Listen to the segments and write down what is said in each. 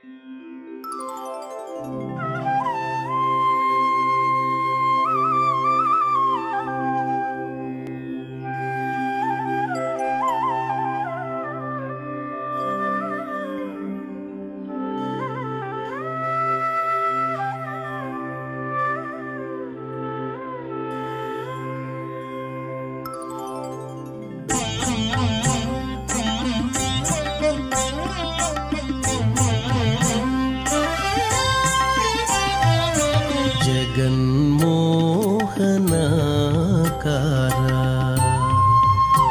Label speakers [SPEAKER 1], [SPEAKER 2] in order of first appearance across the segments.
[SPEAKER 1] జగన్మోహనాకార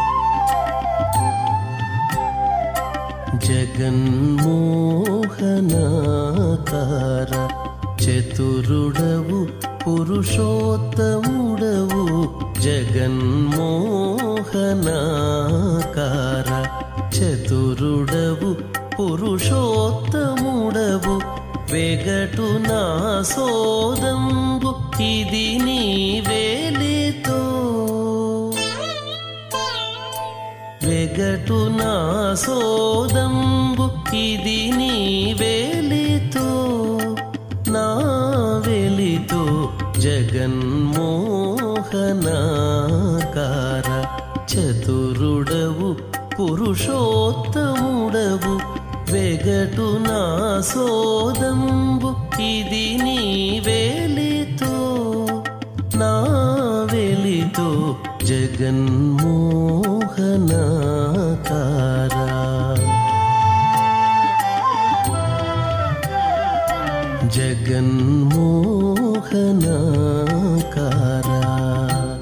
[SPEAKER 1] జగన్మోహనాకార చతురుడవు పురుషోత్తముడవు జగన్మోహనాకార చతురుడవు పురుషోత్తముడవు వెగటు నా సోదంబు ఇది నీ వేలితో వెగటు నా సోదంబు ఇది నీ వేలితో నా వెలితో జగన్మోహనాకార చతురుడవు పురుషోత్తముడవు వెగటు నా సోదంబు ఇది నీ వేలితో నా వెలితో జగన్మోహనాకార జగన్మోహనాకార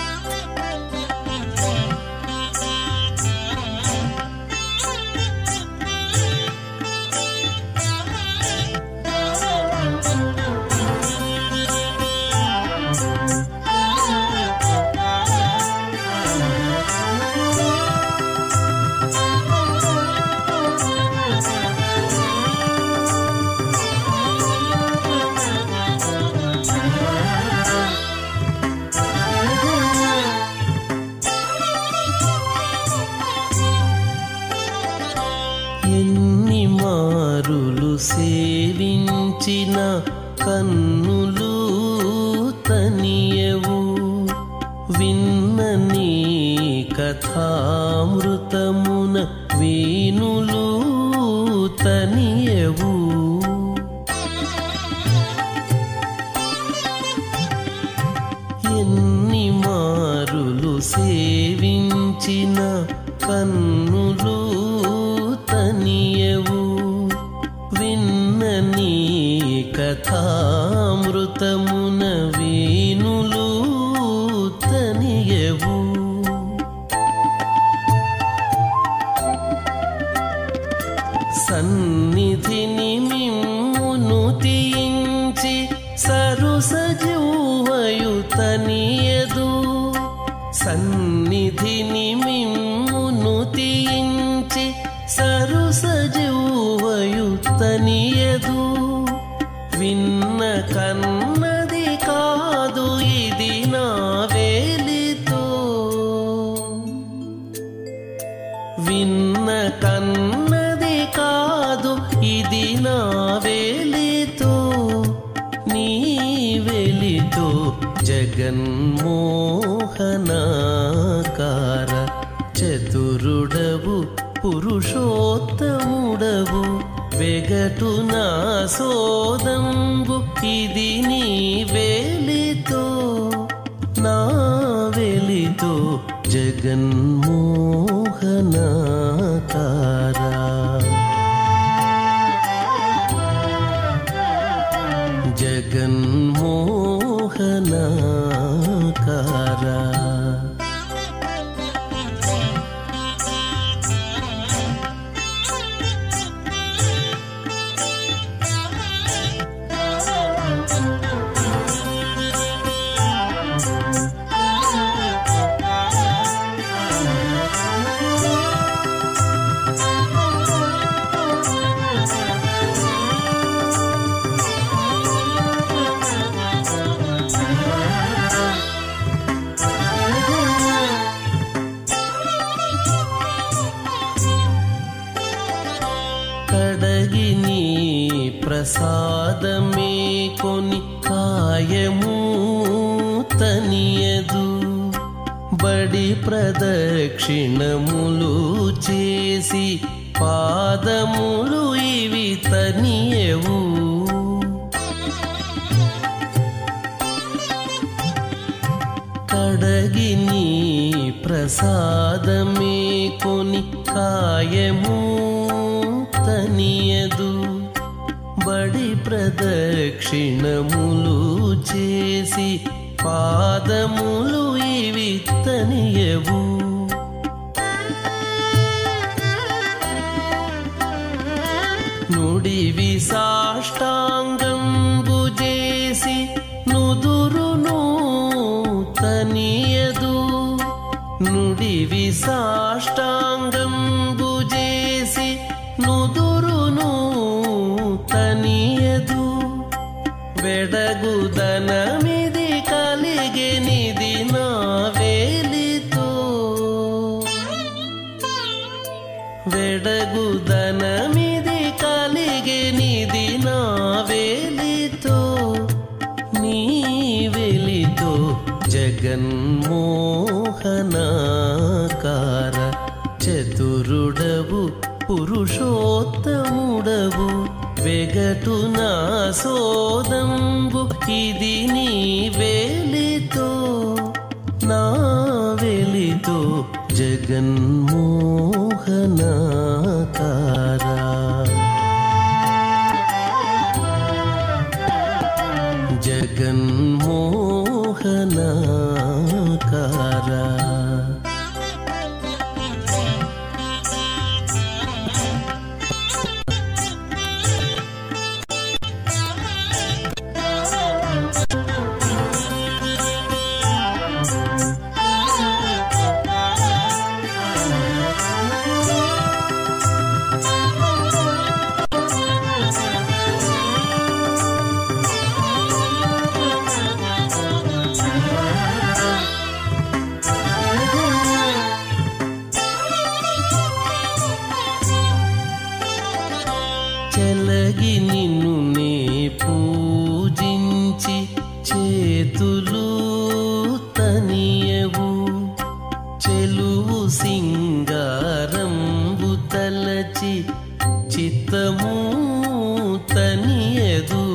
[SPEAKER 1] ఎన్ని మారులు సేవించిన కన్నులు తనియవు విన్న నీ కథామృతమున వీణులు తనియవు ఎన్ని మారులు సేవించిన కన్నులు తనియవు విన్న నీ కథామృతమున వీణులు తనియవు సన్నిధిని మిమ్మును తీయించి సరుసజువయు తనియదు సన్నిధిని మిమ్మును తీయించి సరుసజువయు తనియదు విన్న కన్నది కాదు ఇది నా వేలితో విన్న కన్నది కాదు ఇది నా వేలితో నీ వెలితో జగన్మోహనాకార చతురుడవు పురుషోత్తముడవు వెగటు నా సోదంబు ఇది నీ వేలితో నా వెలితో జగన్మోహనాకార జగన్మోహనాకార కడగి నీ ప్రసాదమే కొని కాయము తనియదు బడి ప్రదక్షిణములు చేసి పాదములు ఇవి తనియవు కడగి నీ ప్రసాదమే కొని కాయము తనియదు బడి ప్రదక్షిణములు చేసి పాదములు ఇవి తనియవు నుడివి సాష్టాంగంబు చేసి నుదురును తనియదు నుడివి సాష్టాంగంబు చేసి నుదురును తనియదు వెడగుదనమిది కలిగెనిది నా వేలితో వెడగుదనమిది కలిగెనిది నా వేలితో నీ వెలితో జగన్మోహనాకార చతురుడవు పురుషోత్తముడవు వెగటు నా సోదంబు ఇది నీ వేలితో నా వెలితో జగన్మోహనాకారా జగన్మోహనాకారా చెలగి నిన్ను నే పూజించి చేతులు తనియవు చెలువు సింగారంబు తలచి చిత్తము తనియదు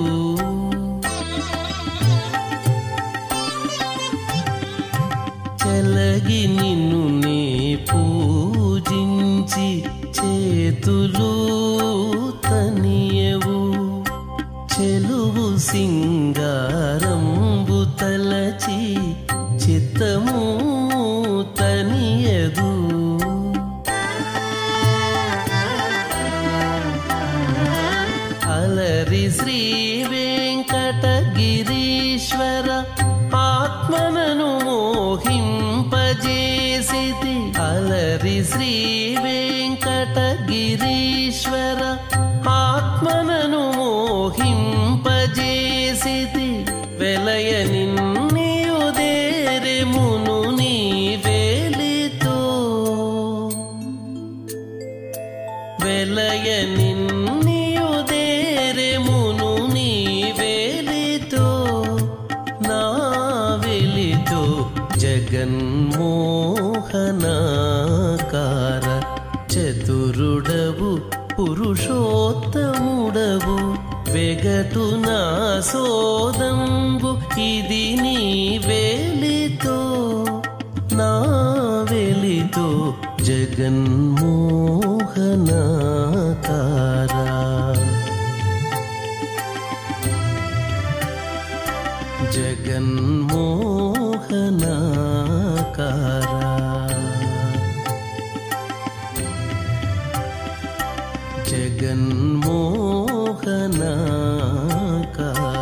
[SPEAKER 1] చెలగి నిన్ను నే పూజించి చేతులు తనియవు చెలువు సింగారంబు తలచి చిత్తము తనియదు అలరి శ్రీ వెంకటగిరీశ్వర ఆత్మనను మోహింపజేసితి అలరి శ్రీ వెంకటగిరీశ్వర ఆత్మనను మోహింపజేసితి వెలయ నిన్నియుదేరెమును నీ వేలితో వెలయ నిన్నియుదేరెమును నీ వేలితో నా వెలితో జగన్మోహనాకార చతురుడవు పురుషోత్తముడవు వెగటు నా సోదంబు ఇది నీ వేలితో నా వెలితో జగన్మోహనాకారా జగన్మోహనాకారా జగన్మోహనాకారా